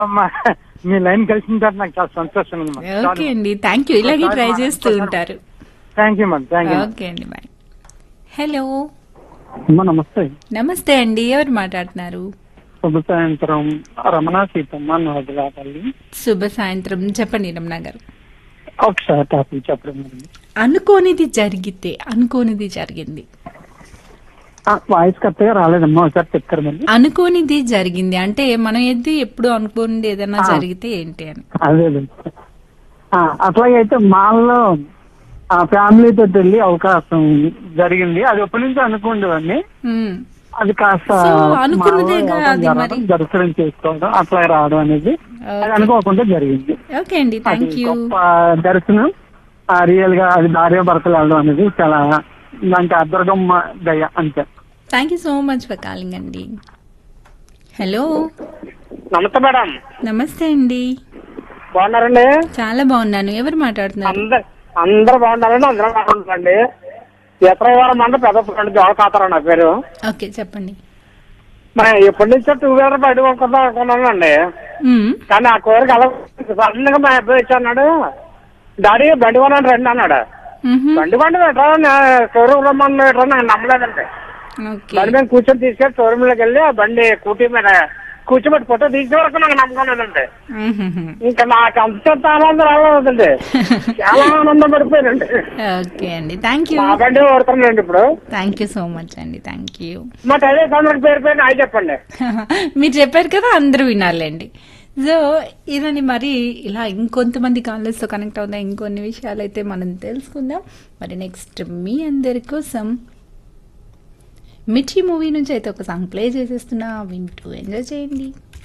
అమ్మా, మీ లైన్ కలిసిన తర్వాత నాకు చాలా సంతోషం ఉంది ఓకే అండి థ్యాంక్ యూ ఇలాగే ట్రై చేస్తూ ఉంటారు thank you madam thank you okay అండి బాయ్ హలో అమ్మా నమస్తే నమస్తే అండి ఎవరు మాట్లాడుతున్నారు శుభ సాయంత్రం రమణ సీతమ్మ నోదలాపల్లి శుభ సాయంత్రం చెప్పండి రమణ గారు ఒకసారి టాపిక్ చెప్పడం మరి. అనుకోనిది జరిగితే అనుకోనిది జరిగింది ఆ, వాయిస్ కరెక్ట్గా రాలేదమ్మా ఒకసారి చెప్తారు మరి అనుకోనిది జరిగింది అంటే మనం ఏది ఎప్పుడు అనుకోనిది ఏదైనా ఆ. జరిగితే ఏంటి అని అదే అదే. ఆ, అట్లాగైతే మాల్లో ఆ ఫ్యామిలీతో వెళ్ళి అవకాశం జరిగింది అది ఎప్పటి నుంచి అనుకుండేవాడిని ఉమ్. అది కాస్త సో, అనుకున్నదేగా మాలో అది జరగడం, మరి. దర్శనం చేసుకోవడం అట్లా రావడం అనేది అది ఓకే. అనుకోకుండా జరిగింది ఓకే అండి అది థ్యాంక్ యూ గొప్ప దర్శనం ఆ రియల్ గా అది భార్య భర్తలు వెళ్ళడం అనేది చాలా దానికి అదృగమ్మ దయ అంతే thank you so much for calling అండి హలో నమస్తే మేడం నమస్తే అండి బాగున్నారండి చాలా బాగున్నాను ఎవరు మాట్లాడుతున్నారు అందరు అందరు బాగున్నారండి అందరూ బాగుంటారండి వారం మంది పెద్ద ఫ్రెండ్ జోడ ఖాతారా నా పేరు ఓకే చెప్పండి మరి ఎప్పటి నుంచో టూ వీలర్ బయట కొనుక్కుందాం అనుకున్నానండి ఉమ్. కానీ ఆ కోరిక అలా సడన్ గా మా అబ్బాయి వచ్చి అన్నాడు డాడీ బండి కొనండి రండి అన్నాడు మ్హూ. బండి కొండి పెట్టరా షోరూమ్ రమ్మని పెట్టరా నాకు నమ్మలేదండి ఓకే బండి మీద కూర్చొని తీసుకెళ్ళి షోరూమ్ లోకి వెళ్ళి ఆ బండి స్కూటీ మీద కూర్చోబెట్టి ఫోటో తీసే వరకు నాకు నమ్మకం లేదండి మ్హూ. ఇంకా నాకు అంత ఆనందం రాలేదండి చాలా ఆనందం పడిపోయానండి ఓకే అండి థ్యాంక్ యూ మా బండి ఓడుతున్నానండి ఇప్పుడు థ్యాంక్ యూ సో మచ్ అండి థ్యాంక్ యూ మా టైలర్ అందరికి పేరు పేరు అవి చెప్పండి మీరు చెప్పారు కదా అందరూ వినాలండి సో ఇదని మరి ఇలా ఇంకొంతమంది కాలర్స్తో కనెక్ట్ అవుతాయి ఇంకొన్ని విషయాలు అయితే మనం తెలుసుకుందాం మరి నెక్స్ట్ మీ అందరి కోసం మిర్చి మూవీ నుంచి అయితే ఒక సాంగ్ ప్లే చేసేస్తున్నా వింటూ ఎంజాయ్ చేయండి